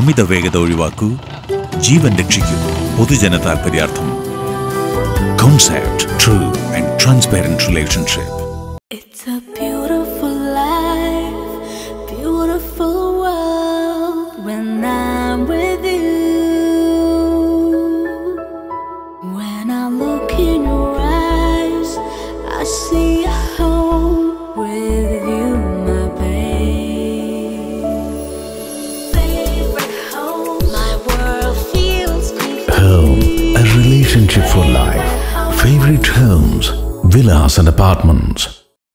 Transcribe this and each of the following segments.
അമിത വേഗത ഒഴിവാക്കൂ ജീവൻ രക്ഷിക്കൂ പൊതുജന താൽപര്യാർത്ഥം concept true and transparent relationship It's a beautiful life, beautiful world when I'm with you. When I look in your eyes, I see a home with you, my babe. Favorite home, my world feels complete. Home, a relationship for life. Favorite homes, villas and apartments.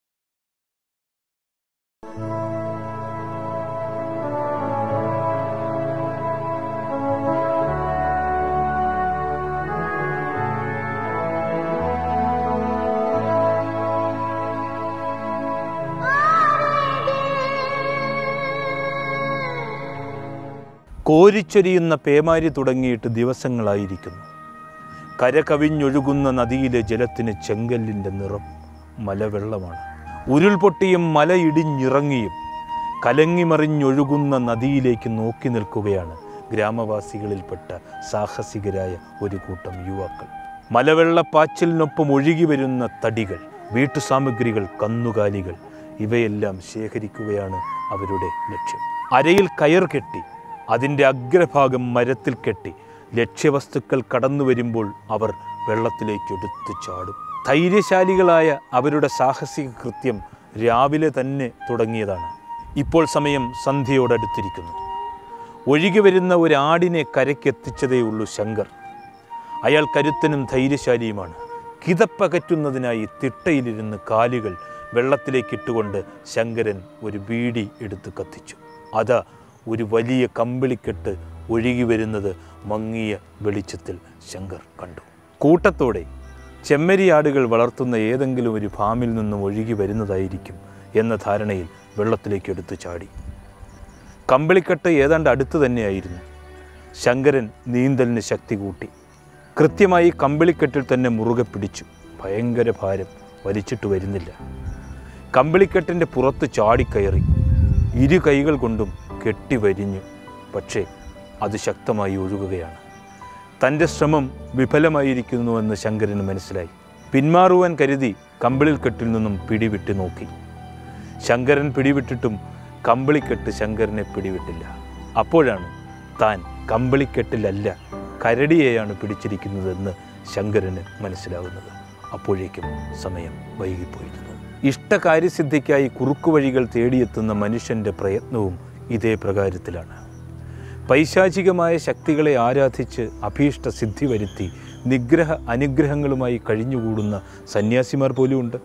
കോരിച്ചൊരിയുന്ന പേമാരി തുടങ്ങിയിട്ട് ദിവസങ്ങളായിരിക്കുന്നു കര കവിഞ്ഞൊഴുകുന്ന നദിയിലെ ജലത്തിന് ചെങ്കല്ലിൻ്റെ നിറം മലവെള്ളമാണ് ഉരുൾപൊട്ടിയും മലയിടിഞ്ഞിറങ്ങിയും കലങ്ങിമറിഞ്ഞൊഴുകുന്ന നദിയിലേക്ക് നോക്കി നിൽക്കുകയാണ് ഗ്രാമവാസികളിൽപ്പെട്ട സാഹസികരായ ഒരു കൂട്ടം യുവാക്കൾ മലവെള്ളപ്പാച്ചിലിനൊപ്പം ഒഴുകി വരുന്ന തടികൾ വീട്ടുസാമഗ്രികൾ കന്നുകാലികൾ ഇവയെല്ലാം ശേഖരിക്കുകയാണ് അവരുടെ ലക്ഷ്യം അരയിൽ കയർ കെട്ടി അതിൻ്റെ അഗ്രഭാഗം മരത്തിൽ കെട്ടി ലക്ഷ്യവസ്തുക്കൾ കടന്നു വരുമ്പോൾ അവർ വെള്ളത്തിലേക്ക് എടുത്തു ചാടും ധൈര്യശാലികളായ അവരുടെ സാഹസിക കൃത്യം രാവിലെ തന്നെ തുടങ്ങിയതാണ് ഇപ്പോൾ സമയം സന്ധ്യയോടടുത്തിരിക്കുന്നു ഒഴുകി വരുന്ന ഒരാടിനെ കരയ്ക്കെത്തിച്ചതേ ഉള്ളൂ ശങ്കർ അയാൾ കരുത്തനും ധൈര്യശാലിയുമാണ് കിതപ്പകറ്റുന്നതിനായി തിട്ടയിലിരുന്ന് കാലുകൾ വെള്ളത്തിലേക്ക് ഇട്ടുകൊണ്ട് ശങ്കരൻ ഒരു ബീഡി എടുത്ത് കത്തിച്ചു അതാ ഒരു വലിയ കമ്പിളിക്കെട്ട് ഒഴുകി വരുന്നത് മങ്ങിയ വെളിച്ചത്തിൽ ശങ്കർ കണ്ടു കൂട്ടത്തോടെ ചെമ്മരിയാടുകൾ വളർത്തുന്ന ഏതെങ്കിലും ഒരു ഫാമിൽ നിന്നും ഒഴുകി വരുന്നതായിരിക്കും എന്ന ധാരണയിൽ വെള്ളത്തിലേക്ക് എടുത്തു ചാടി കമ്പിളിക്കെട്ട് ഏതാണ്ട് അടുത്ത് തന്നെയായിരുന്നു ശങ്കരൻ നീന്തലിന് ശക്തി കൂട്ടി കൃത്യമായി കമ്പിളിക്കെട്ടിൽ തന്നെ മുറുകെ പിടിച്ചു ഭയങ്കര ഭാരം വലിച്ചിട്ട് വരുന്നില്ല കമ്പിളിക്കെട്ടിൻ്റെ പുറത്ത് ചാടിക്കയറി ഇരു കൈകൾ കൊണ്ടും കെട്ടിവരിഞ്ഞു പക്ഷേ അത് ശക്തമായി ഒഴുകുകയാണ് തൻ്റെ ശ്രമം വിഫലമായിരിക്കുന്നുവെന്ന് ശങ്കരന് മനസ്സിലായി പിന്മാറുവാൻ കരുതി കമ്പിളിൽ കെട്ടിൽ നിന്നും പിടിവിട്ട് നോക്കി ശങ്കരൻ പിടിവിട്ടിട്ടും കമ്പിളിക്കെട്ട് ശങ്കരനെ പിടിവിട്ടില്ല അപ്പോഴാണ് താൻ കമ്പിളിക്കെട്ടിലല്ല കരടിയെയാണ് പിടിച്ചിരിക്കുന്നതെന്ന് ശങ്കരന് മനസ്സിലാകുന്നത് അപ്പോഴേക്കും സമയം വൈകിപ്പോയിരുന്നു ഇഷ്ടകാര്യസിദ്ധിക്കായി കുറുക്കുവഴികൾ തേടിയെത്തുന്ന മനുഷ്യൻ്റെ പ്രയത്നവും ഇതേ പ്രകാരത്തിലാണ് പൈശാചികമായ ശക്തികളെ ആരാധിച്ച് അഭീഷ്ട സിദ്ധി വരുത്തി നിഗ്രഹ അനുഗ്രഹങ്ങളുമായി കഴിഞ്ഞുകൂടുന്ന സന്യാസിമാർ പോലുമുണ്ട്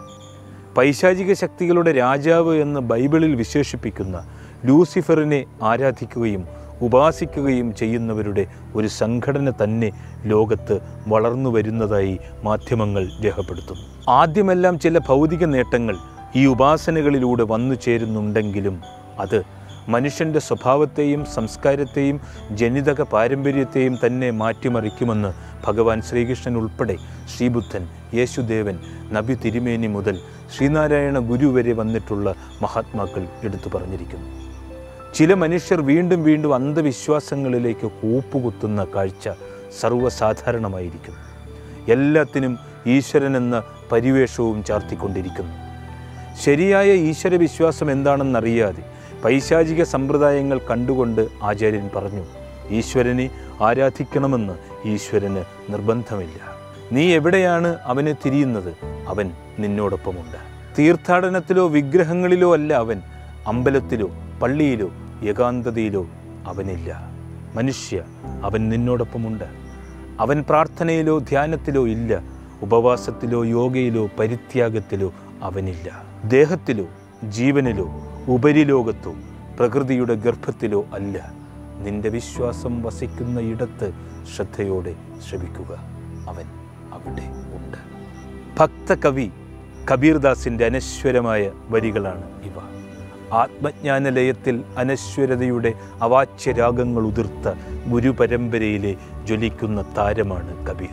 പൈശാചിക ശക്തികളുടെ രാജാവ് എന്ന് ബൈബിളിൽ വിശേഷിപ്പിക്കുന്ന ലൂസിഫറിനെ ആരാധിക്കുകയും ഉപാസിക്കുകയും ചെയ്യുന്നവരുടെ ഒരു സംഘടന തന്നെ ലോകത്ത് വളർന്നു വരുന്നതായി മാധ്യമങ്ങൾ രേഖപ്പെടുത്തുന്നു ആദ്യമെല്ലാം ചില ഭൗതിക നേട്ടങ്ങൾ ഈ ഉപാസനകളിലൂടെ വന്നു ചേരുന്നുണ്ടെങ്കിലും അത് മനുഷ്യൻ്റെ സ്വഭാവത്തെയും സംസ്കാരത്തെയും ജനിതക പാരമ്പര്യത്തെയും തന്നെ മാറ്റിമറിക്കുമെന്ന് ഭഗവാൻ ശ്രീകൃഷ്ണൻ ഉൾപ്പെടെ ശ്രീബുദ്ധൻ യേശുദേവൻ നബി തിരുമേനി മുതൽ ശ്രീനാരായണ ഗുരു വരെ വന്നിട്ടുള്ള മഹാത്മാക്കൾ എടുത്തു പറഞ്ഞിരിക്കുന്നു ചില മനുഷ്യർ വീണ്ടും വീണ്ടും അന്ധവിശ്വാസങ്ങളിലേക്ക് കൂപ്പുകുത്തുന്ന കാഴ്ച സർവ്വസാധാരണമായിരിക്കുന്നു എല്ലാത്തിനും ഈശ്വരൻ എന്ന പരിവേഷവും ചാർത്തിക്കൊണ്ടിരിക്കുന്നു ശരിയായ ഈശ്വരവിശ്വാസം എന്താണെന്നറിയാതെ പൈശാചിക സമ്പ്രദായങ്ങൾ കണ്ടുകൊണ്ട് ആചാര്യൻ പറഞ്ഞു ഈശ്വരനെ ആരാധിക്കണമെന്ന് ഈശ്വരന് നിർബന്ധമില്ല നീ എവിടെയാണ് അവനെ തിരിയുന്നത് അവൻ നിന്നോടൊപ്പമുണ്ട് തീർത്ഥാടനത്തിലോ വിഗ്രഹങ്ങളിലോ അല്ല അവൻ അമ്പലത്തിലോ പള്ളിയിലോ ഏകാന്തതയിലോ അവനില്ല മനുഷ്യ അവൻ നിന്നോടൊപ്പമുണ്ട് അവൻ പ്രാർത്ഥനയിലോ ധ്യാനത്തിലോ ഇല്ല ഉപവാസത്തിലോ യോഗയിലോ പരിത്യാഗത്തിലോ അവനില്ല ദേഹത്തിലോ ജീവനിലോ ഉപരിലോകത്തോ പ്രകൃതിയുടെ ഗർഭത്തിലോ അല്ല നിന്റെ വിശ്വാസം വസിക്കുന്ന ഇടത്ത് ശ്രദ്ധയോടെ ശ്രവിക്കുക അവൻ അവിടെ ഉണ്ട് ഭക്തകവി കബീർദാസിൻ്റെ അനശ്വരമായ വരികളാണ് ഇവ ആത്മജ്ഞാനലയത്തിൽ അനശ്വരതയുടെ അവാച്യരാഗങ്ങൾ ഉതിർത്ത ഗുരുപരമ്പരയിലെ ജ്വലിക്കുന്ന താരമാണ് കബീർ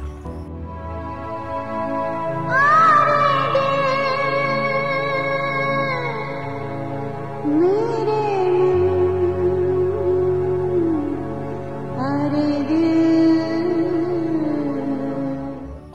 मेरे मन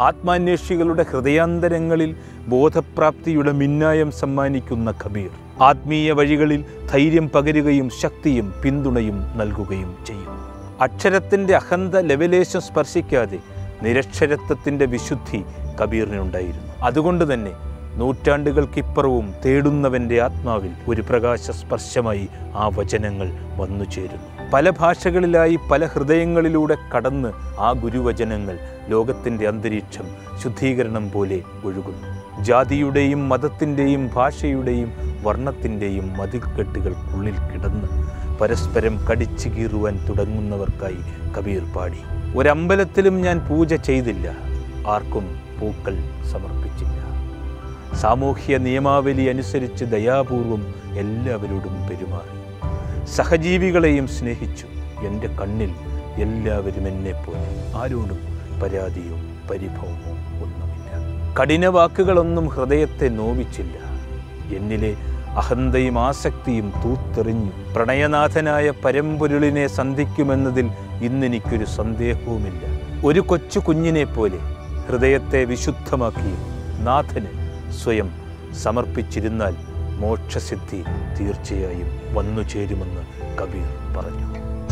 ആത്മാന്വേഷികളുടെ ഹൃദയാന്തരങ്ങളിൽ ബോധപ്രാപ്തിയുടെ മിന്നായം സമ്മാനിക്കുന്ന കബീർ ആത്മീയ വഴികളിൽ ധൈര്യം പകരുകയും ശക്തിയും പിന്തുണയും നൽകുകയും ചെയ്യും അക്ഷരത്തിൻ്റെ അഹന്ത ലെവലേശം സ്പർശിക്കാതെ നിരക്ഷരത്വത്തിൻ്റെ വിശുദ്ധി കബീറിനുണ്ടായിരുന്നു അതുകൊണ്ട് തന്നെ നൂറ്റാണ്ടുകൾക്കിപ്പുറവും തേടുന്നവൻ്റെ ആത്മാവിൽ ഒരു പ്രകാശ സ്പർശമായി ആ വചനങ്ങൾ വന്നു ചേരുന്നു പല ഭാഷകളിലായി പല ഹൃദയങ്ങളിലൂടെ കടന്ന് ആ ഗുരുവചനങ്ങൾ ലോകത്തിൻ്റെ അന്തരീക്ഷം ശുദ്ധീകരണം പോലെ ഒഴുകുന്നു ജാതിയുടെയും മതത്തിൻ്റെയും ഭാഷയുടെയും വർണ്ണത്തിൻ്റെയും മതിൽക്കെട്ടുകൾക്കുള്ളിൽ കിടന്ന് പരസ്പരം കടിച്ചു കീറുവാൻ തുടങ്ങുന്നവർക്കായി കബീർ പാടി ഒരമ്പലത്തിലും ഞാൻ പൂജ ചെയ്തില്ല ആർക്കും പൂക്കൾ സമർപ്പിച്ചില്ല സാമൂഹ്യ നിയമാവലി അനുസരിച്ച് ദയാപൂർവം എല്ലാവരോടും പെരുമാറി സഹജീവികളെയും സ്നേഹിച്ചു എൻ്റെ കണ്ണിൽ എല്ലാവരും എന്നെപ്പോലെ ആരോടും പരാതിയോ പരിഭവമോ ഒന്നുമില്ല കഠിന വാക്കുകളൊന്നും ഹൃദയത്തെ നോവിച്ചില്ല എന്നിലെ അഹന്തയും ആസക്തിയും തൂത്തെറിഞ്ഞു പ്രണയനാഥനായ പരമ്പൊരുളിനെ സന്ധിക്കുമെന്നതിൽ ഇന്നെനിക്കൊരു സന്ദേഹവുമില്ല ഒരു കൊച്ചു കുഞ്ഞിനെ പോലെ ഹൃദയത്തെ വിശുദ്ധമാക്കി നാഥന് സ്വയം സമർപ്പിച്ചിരുന്നാൽ മോക്ഷസിദ്ധി തീർച്ചയായും വന്നു ചേരുമെന്ന് കബീർ പറഞ്ഞു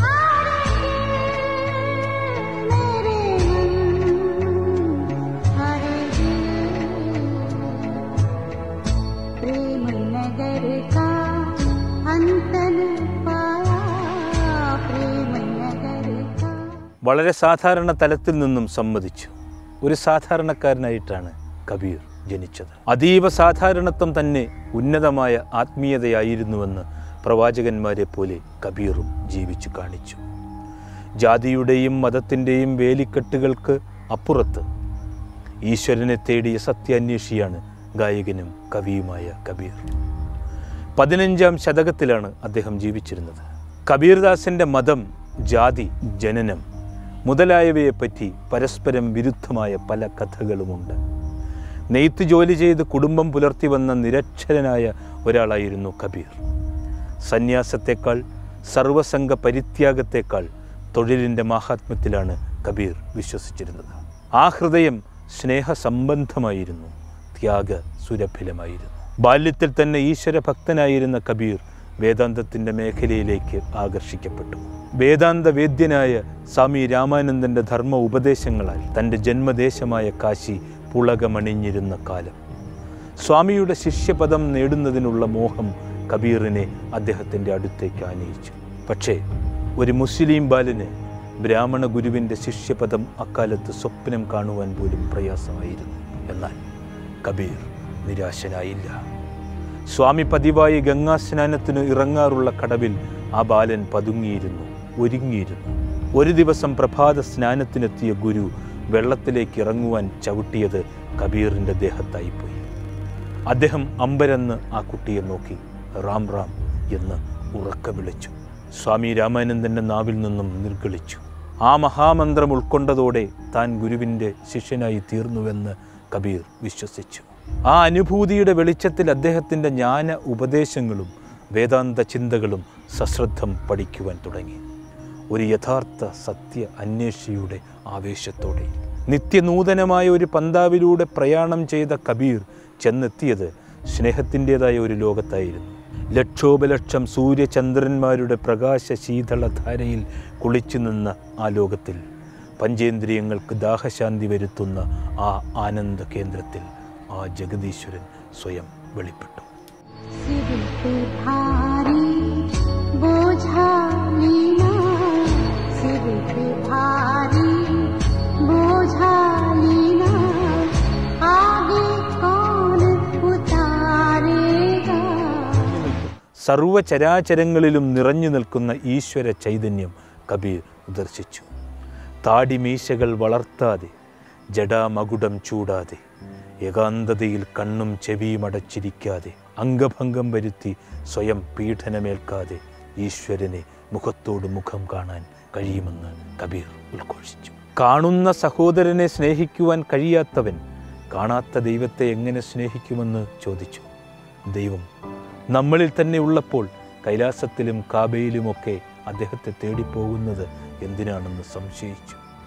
प्रेम नगर का अंत न पाया प्रेम नगर का വളരെ സാധാരണ തലത്തിൽ നിന്നും സമ്മതിച്ചു ഒരു സാധാരണക്കാരനായിട്ടാണ് കബീർ ജനിച്ചത് അതീവ സാധാരണത്വം തന്നെ ഉന്നതമായ ആത്മീയതയായിരുന്നുവെന്ന് പ്രവാചകന്മാരെ പോലെ കബീറും ജീവിച്ചു കാണിച്ചു ജാതിയുടെയും മതത്തിൻ്റെയും വേലിക്കെട്ടുകൾക്ക് അപ്പുറത്ത് ഈശ്വരനെ തേടിയ സത്യാന്വേഷിയാണ് ഗായകനും കവിയുമായ കബീർ പതിനഞ്ചാം ശതകത്തിലാണ് അദ്ദേഹം ജീവിച്ചിരുന്നത് കബീർദാസിൻ്റെ മതം ജാതി ജനനം മുതലായവയെപ്പറ്റി പരസ്പരം വിരുദ്ധമായ പല കഥകളുമുണ്ട് നെയ്ത്ത് ജോലി ചെയ്ത് കുടുംബം പുലർത്തി വന്ന നിരക്ഷരനായ ഒരാളായിരുന്നു കബീർ സന്യാസത്തെക്കാൾ സർവസംഘ പരിത്യാഗത്തെക്കാൾ തൊഴിലിൻ്റെ മാഹാത്മ്യത്തിലാണ് കബീർ വിശ്വസിച്ചിരുന്നത് ആ ഹൃദയം സ്നേഹസംബന്ധമായിരുന്നു ത്യാഗ സുരഭിലമായിരുന്നു ബാല്യത്തിൽ തന്നെ ഈശ്വര ഭക്തനായിരുന്ന കബീർ വേദാന്തത്തിൻ്റെ മേഖലയിലേക്ക് ആകർഷിക്കപ്പെട്ടു വേദാന്ത വേദ്യനായ സ്വാമി രാമാനന്ദൻ്റെ ധർമ്മ ഉപദേശങ്ങളാൽ തൻ്റെ ജന്മദേശമായ കാശി പുളകമണിഞ്ഞിരുന്ന കാലം സ്വാമിയുടെ ശിഷ്യപദം നേടുന്നതിനുള്ള മോഹം കബീറിനെ അദ്ദേഹത്തിൻ്റെ അടുത്തേക്ക് ആനയിച്ചു പക്ഷേ ഒരു മുസ്ലിം ബാലന് ബ്രാഹ്മണ ഗുരുവിൻ്റെ ശിഷ്യപദം അക്കാലത്ത് സ്വപ്നം കാണുവാൻ പോലും പ്രയാസമായിരുന്നു എന്നാൽ കബീർ നിരാശനായില്ല സ്വാമി പതിവായി ഗംഗാസ്നാനത്തിന് ഇറങ്ങാറുള്ള കടവിൽ ആ ബാലൻ പതുങ്ങിയിരുന്നു ഒരുങ്ങിയിരുന്നു ഒരു ദിവസം പ്രഭാത സ്നാനത്തിനെത്തിയ ഗുരു വെള്ളത്തിലേക്ക് ഇറങ്ങുവാൻ ചവിട്ടിയത് കബീറിൻ്റെ ദേഹത്തായിപ്പോയി അദ്ദേഹം അമ്പരന്ന് ആ കുട്ടിയെ നോക്കി റാം റാം എന്ന് ഉറക്ക വിളിച്ചു സ്വാമി രാമാനന്ദൻ്റെ നാവിൽ നിന്നും നിർഗളിച്ചു ആ മഹാമന്ത്രം ഉൾക്കൊണ്ടതോടെ താൻ ഗുരുവിൻ്റെ ശിഷ്യനായി തീർന്നുവെന്ന് കബീർ വിശ്വസിച്ചു ആ അനുഭൂതിയുടെ വെളിച്ചത്തിൽ അദ്ദേഹത്തിൻ്റെ ജ്ഞാന ഉപദേശങ്ങളും വേദാന്ത ചിന്തകളും സശ്രദ്ധം പഠിക്കുവാൻ തുടങ്ങി ഒരു യഥാർത്ഥ സത്യ അന്വേഷിയുടെ ആവേശത്തോടെ നിത്യനൂതനമായ ഒരു പന്താവിലൂടെ പ്രയാണം ചെയ്ത കബീർ ചെന്നെത്തിയത് സ്നേഹത്തിൻ്റെതായ ഒരു ലോകത്തായിരുന്നു ലക്ഷോപലക്ഷം സൂര്യചന്ദ്രന്മാരുടെ പ്രകാശ ശീതളധാരയിൽ കുളിച്ചു നിന്ന ആ ലോകത്തിൽ പഞ്ചേന്ദ്രിയങ്ങൾക്ക് ദാഹശാന്തി വരുത്തുന്ന ആ ആനന്ദ കേന്ദ്രത്തിൽ ആ ജഗദീശ്വരൻ സ്വയം വെളിപ്പെട്ടു सिर पे भारी बोझा लेना सिर पे भारी बोझा लेना आगे कौन उतारेगा സർവചരാചരങ്ങളിലും നിറഞ്ഞു നിൽക്കുന്ന ഈശ്വര ചൈതന്യം കബീർ ദർശിച്ചു താടിമീശകൾ വളർത്താതെ ജഡാമകുടം ചൂടാതെ ഏകാന്തതയിൽ കണ്ണും ചെവിയും അടച്ചിരിക്കാതെ അംഗഭംഗം വരുത്തി സ്വയം പീഡനമേൽക്കാതെ ഈശ്വരനെ മുഖത്തോട് മുഖം കാണാൻ കഴിയുമെന്ന് കബീർ ഉദ്ഘോഷിച്ചു കാണുന്ന സഹോദരനെ സ്നേഹിക്കുവാൻ കഴിയാത്തവൻ കാണാത്ത ദൈവത്തെ എങ്ങനെ സ്നേഹിക്കുമെന്ന് ചോദിച്ചു ദൈവം നമ്മളിൽ തന്നെ ഉള്ളപ്പോൾ കൈലാസത്തിലും കാബയിലുമൊക്കെ അദ്ദേഹത്തെ തേടിപ്പോകുന്നത് എന്തിനാണെന്ന് സംശയിച്ചു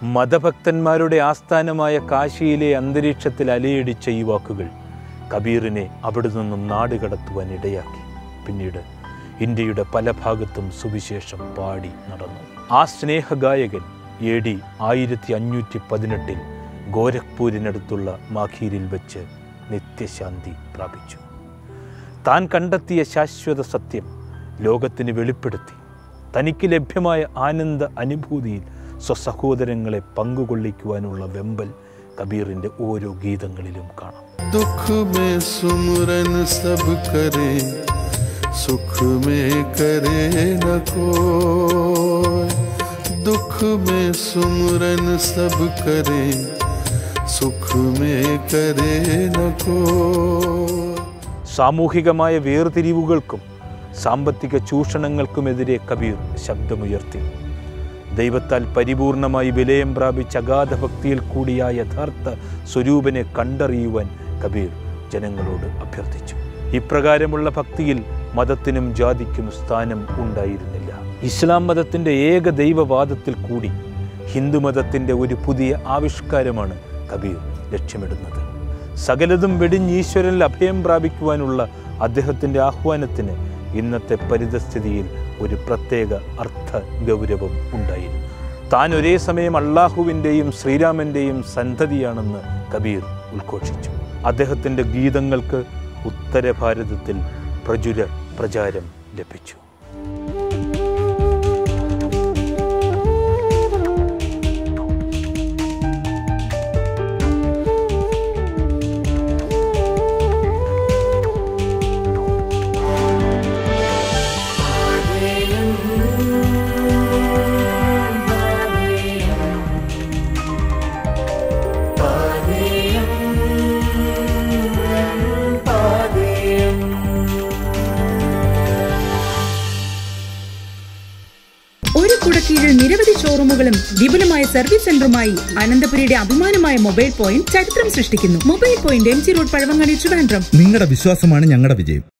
മതഭക്തന്മാരുടെ ആസ്ഥാനമായ കാശിയിലെ അന്തരീക്ഷത്തിൽ അലയടിച്ച ഈ വാക്കുകൾ കബീറിനെ അവിടെ നിന്നും നാട് കടത്തുവാൻ ഇടയാക്കി പിന്നീട് ഇന്ത്യയുടെ പല ഭാഗത്തും സുവിശേഷം പാടി നടന്നു ആ സ്നേഹഗായകൻ എ ഡി ആയിരത്തി അഞ്ഞൂറ്റി പതിനെട്ടിൽ ഗോരഖ്പൂരിനടുത്തുള്ള മാഖീരിൽ വെച്ച് നിത്യശാന്തി പ്രാപിച്ചു താൻ കണ്ടെത്തിയ ശാശ്വത സത്യം ലോകത്തിന് വെളിപ്പെടുത്തി തനിക്ക് ലഭ്യമായ ആനന്ദ അനുഭൂതിയിൽ സ്വസഹോദരങ്ങളെ പങ്കുകൊള്ളിക്കുവാനുള്ള വെമ്പൽ കബീറിൻ്റെ ഓരോ ഗീതങ്ങളിലും കാണാം दुख में सुमरन सब करे सुख में करे न कोई दुख में सुमरन सब करे सुख में करे न कोई സാമൂഹികമായ വേർതിരിവുകൾക്കും സാമ്പത്തിക ചൂഷണങ്ങൾക്കുമെതിരെ കബീർ ശബ്ദമുയർത്തി ദൈവത്താൽ പരിപൂർണമായി വിലയം പ്രാപിച്ച അഗാധ ഭക്തിയിൽ കൂടിയ യഥാർത്ഥ സ്വരൂപനെ കണ്ടറിയുവാൻ കബീർ ജനങ്ങളോട് അഭ്യർത്ഥിച്ചു ഇപ്രകാരമുള്ള ഭക്തിയിൽ മതത്തിനും ജാതിക്കും സ്ഥാനം ഉണ്ടായിരുന്നില്ല ഇസ്ലാം മതത്തിൻ്റെ ഏക ദൈവവാദത്തിൽ കൂടി ഹിന്ദുമതത്തിൻ്റെ ഒരു പുതിയ ആവിഷ്കാരമാണ് കബീർ ലക്ഷ്യമിടുന്നത് സകലതും വെടിഞ്ഞ് ഈശ്വരനിൽ അഭയം പ്രാപിക്കുവാനുള്ള അദ്ദേഹത്തിൻ്റെ ആഹ്വാനത്തിന് ഇന്നത്തെ പരിതസ്ഥിതിയിൽ ഒരു പ്രത്യേക അർത്ഥ ഗൗരവം ഉണ്ടായിരുന്നു താൻ ഒരേ സമയം അള്ളാഹുവിൻ്റെയും ശ്രീരാമൻ്റെയും സന്തതിയാണെന്ന് കബീർ ഉദ്ഘോഷിച്ചു അദ്ദേഹത്തിൻ്റെ ഗീതങ്ങൾക്ക് ഉത്തര ഭാരതത്തിൽ പ്രചുര പ്രചാരം ലഭിച്ചു ഒരു കുടക്കീഴിൽ നിരവധി ഷോറൂമുകളും വിപുലമായ സർവീസ് സെന്ററുമായി അനന്തപുരിയുടെ അഭിമാനമായ മൊബൈൽ പോയിന്റ് ചരിത്രം സൃഷ്ടിക്കുന്നു mobile point M G road Pazhavangadi Trivandrum നിങ്ങളുടെ വിശ്വാസമാണ് ഞങ്ങളുടെ വിജയം